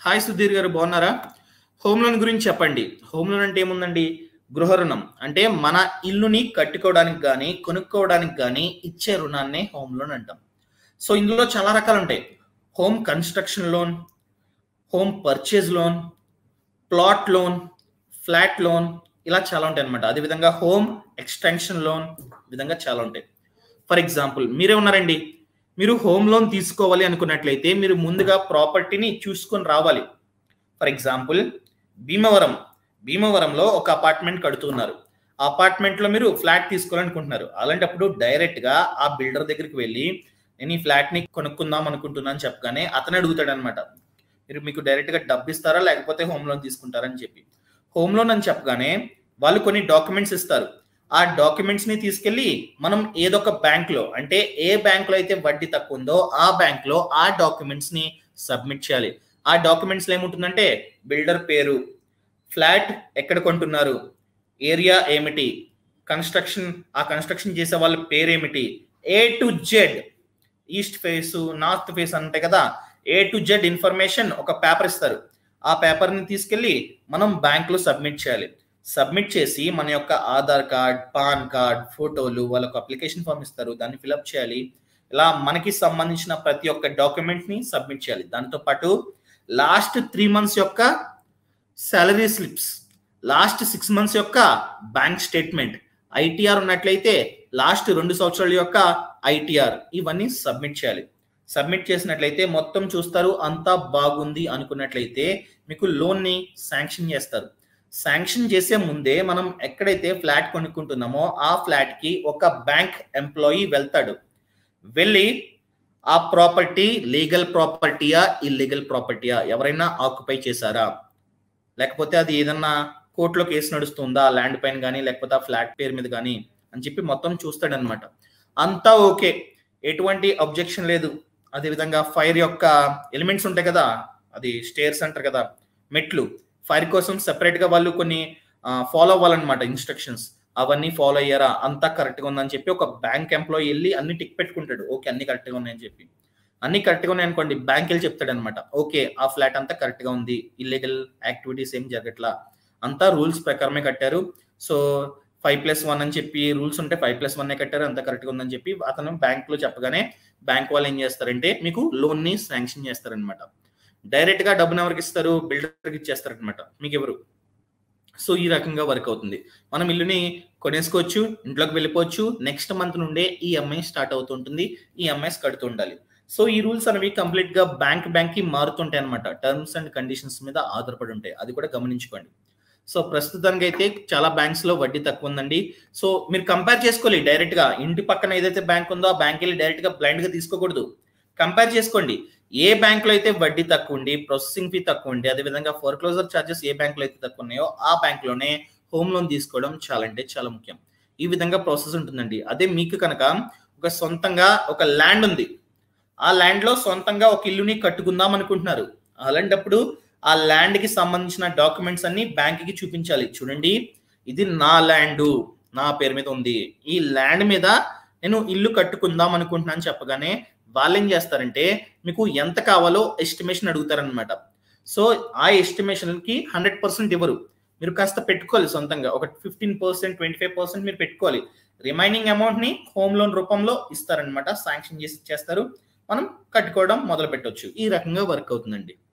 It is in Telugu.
హాయ్ సుధీర్ గారు బాగున్నారా హోమ్ లోన్ గురించి చెప్పండి హోమ్ లోన్ అంటే ఏముందండి గృహ రుణం అంటే మన ఇల్లుని కట్టుకోవడానికి కానీ కొనుక్కోవడానికి కానీ ఇచ్చే రుణాన్నే హోమ్ లోన్ అంటాం సో ఇందులో చాలా రకాలు ఉంటాయి home construction loan home purchase loan plot loan flat loan ఇలా చాలా ఉంటాయి అనమాట అదేవిధంగా హోమ్ ఎక్స్టెన్షన్ లోన్ విధంగా చాలా ఉంటాయి ఫర్ ఎగ్జాంపుల్ మీరే ఉన్నారండి మీరు హోమ్ లోన్ తీసుకోవాలి అనుకున్నట్లయితే మీరు ముందుగా ప్రాపర్టీని చూసుకొని రావాలి ఫర్ ఎగ్జాంపుల్ భీమవరం భీమవరంలో ఒక అపార్ట్మెంట్ కడుతున్నారు ఆ అపార్ట్మెంట్ లో మీరు ఫ్లాట్ తీసుకోవాలనుకుంటున్నారు అలాంటప్పుడు డైరెక్ట్ గా ఆ బిల్డర్ దగ్గరికి వెళ్ళి నేను ఈ ఫ్లాట్ ని కొనుక్కుందాం అనుకుంటున్నాను చెప్పగానే అతను అడుగుతాడు అనమాట మీరు మీకు డైరెక్ట్ గా డబ్బు ఇస్తారా లేకపోతే హోమ్ లోన్ తీసుకుంటారని చెప్పి హోమ్ లోన్ అని చెప్పగానే వాళ్ళు కొన్ని డాక్యుమెంట్స్ ఇస్తారు ఆ డాక్యుమెంట్స్ ని తీసుకెళ్లి మనం ఏదో ఒక బ్యాంక్ లో అంటే ఏ బ్యాంక్ లో అయితే వడ్డీ తక్కువ ఉందో ఆ బ్యాంక్ లో ఆ డాక్యుమెంట్స్ ని సబ్మిట్ చేయాలి ఆ డాక్యుమెంట్స్ లో ఏముంటుందంటే బిల్డర్ పేరు ఫ్లాట్ ఎక్కడ కొంటున్నారు ఏరియా ఏమిటి కన్స్ట్రక్షన్ ఆ కన్స్ట్రక్షన్ చేసే వాళ్ళ పేరు ఏమిటి A to Z east face north face అంటే కదా ఏ టు జెడ్ ఇన్ఫర్మేషన్ ఒక పేపర్ ఇస్తారు ఆ పేపర్ని తీసుకెళ్ళి మనం బ్యాంకులో సబ్మిట్ చేయాలి సబ్మిట్ చేసి మన యొక్క ఆధార్ కార్డ్ పాన్ కార్డ్ ఫోటోలు వాళ్ళకు అప్లికేషన్ ఫామ్ ఇస్తారు దాన్ని ఫిలప్ చేయాలి ఇలా మనకి సంబంధించిన ప్రతి ఒక్క డాక్యుమెంట్ ని సబ్మిట్ చేయాలి దాంతో పాటు లాస్ట్ త్రీ మంత్స్ యొక్క salary slips last six months యొక్క బ్యాంక్ స్టేట్మెంట్ ఐటీఆర్ ఉన్నట్లయితే లాస్ట్ రెండు సంవత్సరాల యొక్క ఐటీఆర్ ఇవన్నీ సబ్మిట్ చేయాలి సబ్మిట్ చేసినట్లయితే మొత్తం చూస్తారు అంతా బాగుంది అనుకున్నట్లయితే మీకు లోన్ని శాంక్షన్ చేస్తారు శాంక్షన్ చేసే ముందే మనం ఎక్కడైతే ఫ్లాట్ కొనుక్కుంటున్నామో ఆ ఫ్లాట్ కి ఒక బ్యాంక్ ఎంప్లాయీ వెళ్తాడు వెళ్ళి ఆ ప్రాపర్టీ లీగల్ ప్రాపర్టీయా ఇల్లీగల్ ప్రాపర్టీయా ఎవరైనా ఆక్యుపై చేశారా లేకపోతే అది ఏదన్నా కోర్టులో కేసు నడుస్తుందా ల్యాండ్ పైన కానీ లేకపోతే ఆ ఫ్లాట్ పేరు మీద కానీ అని చెప్పి మొత్తం చూస్తాడనమాట అంతా ఓకే ఎటువంటి అబ్జెక్షన్ లేదు అదేవిధంగా ఫైర్ యొక్క ఎలిమెంట్స్ ఉంటాయి కదా అది స్టేర్స్ అంటారు కదా మెట్లు ఫైర్ కోసం సెపరేట్ గా వాళ్ళు కొన్ని ఫాలో అవ్వాలన్నమాట ఇన్స్ట్రక్షన్స్ అవన్నీ ఫాలో అయ్యారా అంతా కరెక్ట్ గా ఉందని చెప్పి ఒక బ్యాంక్ ఎంప్లాయీ వెళ్ళి అన్ని టిక్ పెట్టుకుంటాడు ఓకే అన్ని కరెక్ట్ గా ఉన్నాయని చెప్పి అన్ని కరెక్ట్ గా ఉన్నాయి అనుకోండి బ్యాంక్ వెళ్ళి చెప్తాడు అనమాట ఓకే ఆ ఫ్లాట్ అంతా కరెక్ట్ గా ఉంది ఇల్లీగల్ యాక్టివిటీస్ ఏం జరగట్లా అంతా రూల్స్ ప్రకారమే కట్టారు సో ఫైవ్ ప్లస్ వన్ అని చెప్పి రూల్స్ ఉంటే ఫైవ్ ప్లస్ వన్ కట్టారు అంత కరెక్ట్ గా ఉందని చెప్పి అతను బ్యాంక్ లో చెప్పగానే బ్యాంక్ వాళ్ళు ఏం చేస్తారంటే మీకు లోన్ ని శాంక్షన్ చేస్తారనమాట డైరెక్ట్ గా డబ్బును ఎవరికి ఇస్తారు బిల్డర్కి ఇచ్చేస్తారనమాట మీకు ఎవరు సో ఈ రకంగా వర్క్ అవుతుంది మనం ఇల్లుని కొనేసుకోవచ్చు ఇంట్లోకి వెళ్ళిపోవచ్చు నెక్స్ట్ మంత్ నుండే ఈఎంఐ స్టార్ట్ అవుతుంటుంది ఈఎంఐస్ కడుతూ ఉండాలి సో ఈ రూల్స్ అనేవి కంప్లీట్ గా బ్యాంక్ బ్యాంక్ కి మారుతుంటాయి అనమాట టర్మ్స్ అండ్ కండిషన్స్ మీద ఆధారపడి ఉంటాయి అది కూడా గమనించుకోండి సో ప్రస్తుతానికి అయితే చాలా బ్యాంక్స్ లో వడ్డీ తక్కువ ఉందండి సో మీరు కంపేర్ చేసుకోవాలి డైరెక్ట్ గా ఇంటి పక్కన ఏదైతే బ్యాంక్ ఉందో ఆ బ్యాంక్ వెళ్ళి డైరెక్ట్ గా బ్లైండ్ గా తీసుకోకూడదు కంపేర్ చేసుకోండి ఏ బ్యాంక్ లో అయితే వడ్డీ తక్కువ ఉండి ప్రాసెసింగ్ ఫీ తక్కువ ఉండి అదేవిధంగా ఫోర్ క్లోజర్ ఛార్జెస్ ఏ బ్యాంక్ లో అయితే తక్కువ ఉన్నాయో ఆ బ్యాంక్ లోనే హోమ్ లోన్ తీసుకోవడం చాలా అంటే చాలా ముఖ్యం ఈ విధంగా ప్రాసెస్ ఉంటుందండి అదే మీకు కనుక ఒక సొంతంగా ఒక ల్యాండ్ ఉంది ఆ ల్యాండ్ లో సొంతంగా ఒక ఇల్లుని కట్టుకుందాం అనుకుంటున్నారు అలాంటప్పుడు ఆ ల్యాండ్ కి సంబంధించిన డాక్యుమెంట్స్ అన్ని బ్యాంక్ కి చూపించాలి చూడండి ఇది నా ల్యాండ్ నా పేరు మీద ఉంది ఈ ల్యాండ్ మీద నేను ఇల్లు కట్టుకుందాం అనుకుంటున్నాను చెప్పగానే వాళ్ళు ఏం చేస్తారంటే మీకు ఎంత కావాలో ఎస్టిమేషన్ అడుగుతారనమాట సో ఆ ఎస్టిమేషన్ కి హండ్రెడ్ పర్సెంట్ ఇవ్వరు మీరు కాస్త పెట్టుకోవాలి సొంతంగా ఒక fifteen percent twenty five percent మీరు పెట్టుకోవాలి రిమైనింగ్ అమౌంట్ ని హోమ్ లోన్ రూపంలో ఇస్తారనమాట శాంక్షన్ చేసి చేస్తారు మనం కట్టుకోవడం మొదలు పెట్టవచ్చు ఈ రకంగా వర్క్ అవుతుందండి